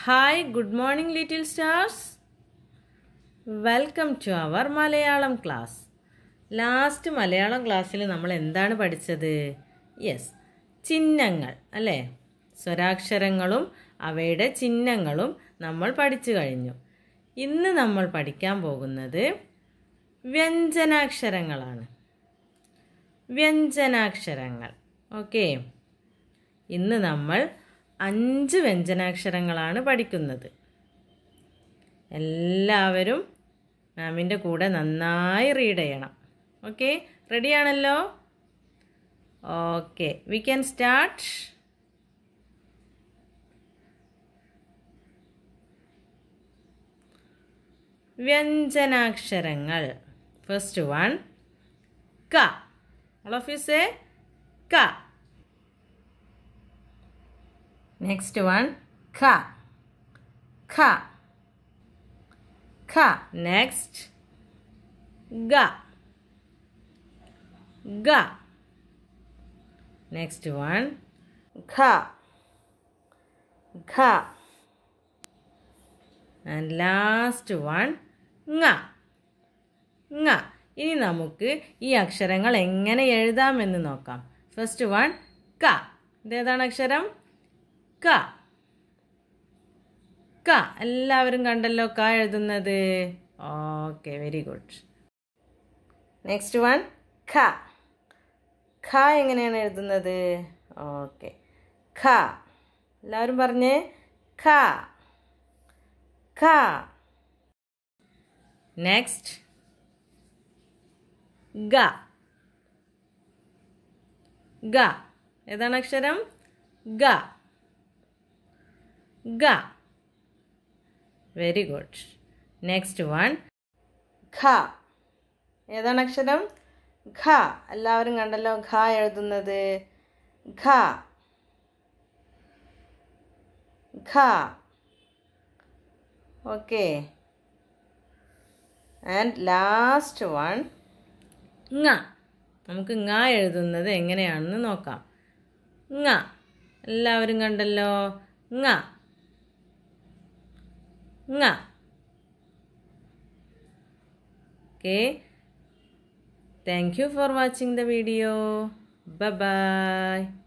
hi good morning little stars welcome to our Malayalam class last Malayalam ക്ലാസ്സിൽ നമ്മൾ എന്താണ് പഠിച്ചത് യെസ് ചിഹ്നങ്ങൾ അല്ലേ സ്വരാക്ഷരങ്ങളും അവയുടെ ചിഹ്നങ്ങളും നമ്മൾ പഠിച്ചു കഴിഞ്ഞു ഇന്ന് നമ്മൾ പഠിക്കാൻ പോകുന്നത് വ്യഞ്ജനാക്ഷരങ്ങളാണ് വ്യഞ്ജനാക്ഷരങ്ങൾ ഓക്കെ ഇന്ന് നമ്മൾ അഞ്ച് വ്യഞ്ജനാക്ഷരങ്ങളാണ് പഠിക്കുന്നത് എല്ലാവരും മാമിൻ്റെ കൂടെ നന്നായി റീഡ് ചെയ്യണം ഓക്കെ റെഡിയാണല്ലോ ഓക്കെ വി ക്യാൻ സ്റ്റാർട്ട് വ്യഞ്ജനാക്ഷരങ്ങൾ ഫസ്റ്റ് വൺ ക ഓൾ ഓഫ് യു സേ ക നെക്സ്റ്റ് വൺ ഖ ഖ ഖ നെക്സ്റ്റ് ഗ ഗ നെക്സ്റ്റ് വൺ ഖ ഖ ആൻഡ് ലാസ്റ്റ് വൺ ങ ങ ഇനി നമുക്ക് ഈ അക്ഷരങ്ങൾ എങ്ങനെ എഴുതാമെന്ന് നോക്കാം ഫസ്റ്റ് വൺ ക ഇതേതാണ് അക്ഷരം ക ക എല്ലാവരും കണ്ടല്ലോ ക എഴുതുന്നത് okay very good next one ഖ ഖ എങ്ങനെയാണ് എഴുതുന്നത് ഓക്കെ ഖ എല്ലാവരും പറഞ്ഞേ ഖ ഖ നെക്സ്റ്റ് ഗ ഗ ഏതാണ് അക്ഷരം ഗ ഗ വെരി ഗുഡ് നെക്സ്റ്റ് വൺ ഖ ഏതാണ് അക്ഷരം ഖ എല്ലാവരും കണ്ടല്ലോ ഖ എഴുതുന്നത് ഖ ഖ ഓക്കെ ആൻഡ് ലാസ്റ്റ് വൺ ങ നമുക്ക് ങ എഴുതുന്നത് എങ്ങനെയാണെന്ന് നോക്കാം ങ എല്ലാവരും കണ്ടല്ലോ ങ ങ okay thank you for watching the video by